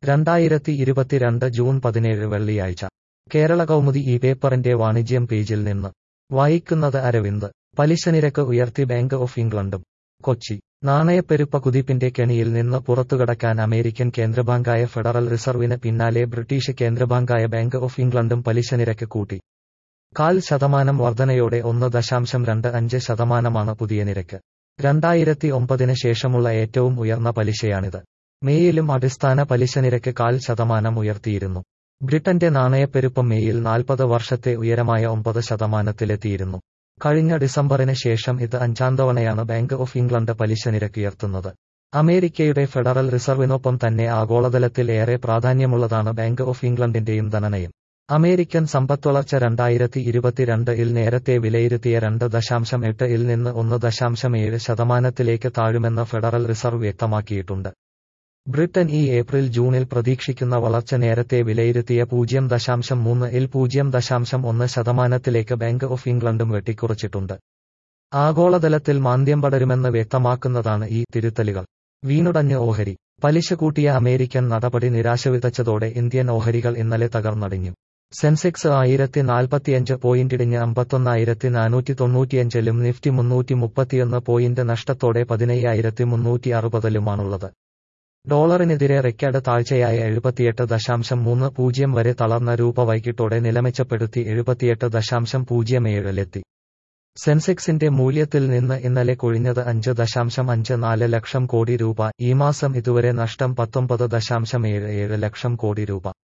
രണ്ടായിരത്തി ഇരുപത്തിരണ്ട് ജൂൺ പതിനേഴ് വെള്ളിയാഴ്ച കേരള കൗമുദി ഈ പേപ്പറിന്റെ വാണിജ്യം പേജിൽ നിന്ന് വായിക്കുന്നത് അരവിന്ദ് പലിശനിരക്ക് ഉയർത്തി ബാങ്ക് ഓഫ് ഇംഗ്ലണ്ടും കൊച്ചി നാണയപ്പെരുപ്പ കുതിപ്പിന്റെ കെണിയിൽ നിന്ന് പുറത്തുകടക്കാൻ അമേരിക്കൻ കേന്ദ്രബാങ്കായ ഫെഡറൽ റിസർവിന് പിന്നാലെ ബ്രിട്ടീഷ് കേന്ദ്രബാങ്കായ ബാങ്ക് ഓഫ് ഇംഗ്ലണ്ടും പലിശനിരക്ക് കൂട്ടി കാൽ ശതമാനം വർധനയോടെ ഒന്ന് ദശാംശം രണ്ട് അഞ്ച് ശതമാനമാണ് പുതിയ നിരക്ക് രണ്ടായിരത്തി ഒമ്പതിന് ശേഷമുള്ള ഏറ്റവും ഉയർന്ന പലിശയാണിത് മേയിലും അടിസ്ഥാന പലിശനിരക്ക് കാൽ ശതമാനം ഉയർത്തിയിരുന്നു ബ്രിട്ടന്റെ നാണയപ്പെരുപ്പം മേയിൽ നാൽപ്പത് വർഷത്തെ ഉയരമായ ഒമ്പത് ശതമാനത്തിലെത്തിയിരുന്നു കഴിഞ്ഞ ഡിസംബറിന് ശേഷം ഇത് അഞ്ചാം തവണയാണ് ബാങ്ക് ഓഫ് ഇംഗ്ലണ്ട് പലിശ നിരക്ക് ഉയർത്തുന്നത് അമേരിക്കയുടെ ഫെഡറൽ റിസർവിനൊപ്പം തന്നെ ആഗോളതലത്തിൽ ഏറെ പ്രാധാന്യമുള്ളതാണ് ബാങ്ക് ഓഫ് ഇംഗ്ലണ്ടിന്റെയും ധനനയം അമേരിക്കൻ സമ്പദ്വളർച്ച രണ്ടായിരത്തി ഇരുപത്തിരണ്ട് ഇൽ നേരത്തെ വിലയിരുത്തിയ രണ്ട് ദശാംശം എട്ട് ഇൽ നിന്ന് ഒന്ന് ദശാംശം ഏഴ് ശതമാനത്തിലേക്ക് താഴുമെന്ന് ഫെഡറൽ റിസർവ് വ്യക്തമാക്കിയിട്ടുണ്ട് ബ്രിട്ടൻ ഈ ഏപ്രിൽ ജൂണിൽ പ്രതീക്ഷിക്കുന്ന വളർച്ച നേരത്തെ വിലയിരുത്തിയ പൂജ്യം ദശാംശം മൂന്ന് ഇൽ പൂജ്യം ദശാംശം ഒന്ന് ശതമാനത്തിലേക്ക് ബാങ്ക് ഓഫ് ഇംഗ്ലണ്ടും വെട്ടിക്കുറച്ചിട്ടുണ്ട് ആഗോളതലത്തിൽ മാന്ദ്യം പടരുമെന്ന് വ്യക്തമാക്കുന്നതാണ് ഈ തിരുത്തലുകൾ വീണുടഞ്ഞ് ഓഹരി പലിശ കൂട്ടിയ അമേരിക്കൻ നടപടി നിരാശ വിതച്ചതോടെ ഇന്ത്യൻ ഓഹരികൾ ഇന്നലെ തകർന്നടിഞ്ഞു സെൻസെക്സ് ആയിരത്തി നാൽപ്പത്തിയഞ്ച് പോയിന്റിടിഞ്ഞ് അമ്പത്തൊന്നായിരത്തി നാനൂറ്റി തൊണ്ണൂറ്റിയഞ്ചിലും നിഫ്റ്റി മുന്നൂറ്റി മുപ്പത്തിയൊന്ന് പോയിന്റ് നഷ്ടത്തോടെ പതിനയ്യായിരത്തി മുന്നൂറ്റി അറുപതിലുമാണുള്ളത് ഡോളറിനെതിരെ റെക്കോർഡ് താഴ്ചയായ എഴുപത്തിയെട്ട് ദശാംശം മൂന്ന് പൂജ്യം വരെ തളർന്ന രൂപ വൈകിട്ടോടെ നിലമെച്ചപ്പെടുത്തി എഴുപത്തിയെട്ട് ദശാംശം പൂജ്യം ഏഴിലെത്തി സെൻസെക്സിന്റെ മൂല്യത്തിൽ നിന്ന് ഇന്നലെ കൊഴിഞ്ഞത് അഞ്ച് ദശാംശം അഞ്ച് നാല് ലക്ഷം കോടി രൂപ ഈ മാസം ഇതുവരെ നഷ്ടം പത്തൊമ്പത് ദശാംശം ഏഴ് ഏഴ് ലക്ഷം കോടി രൂപ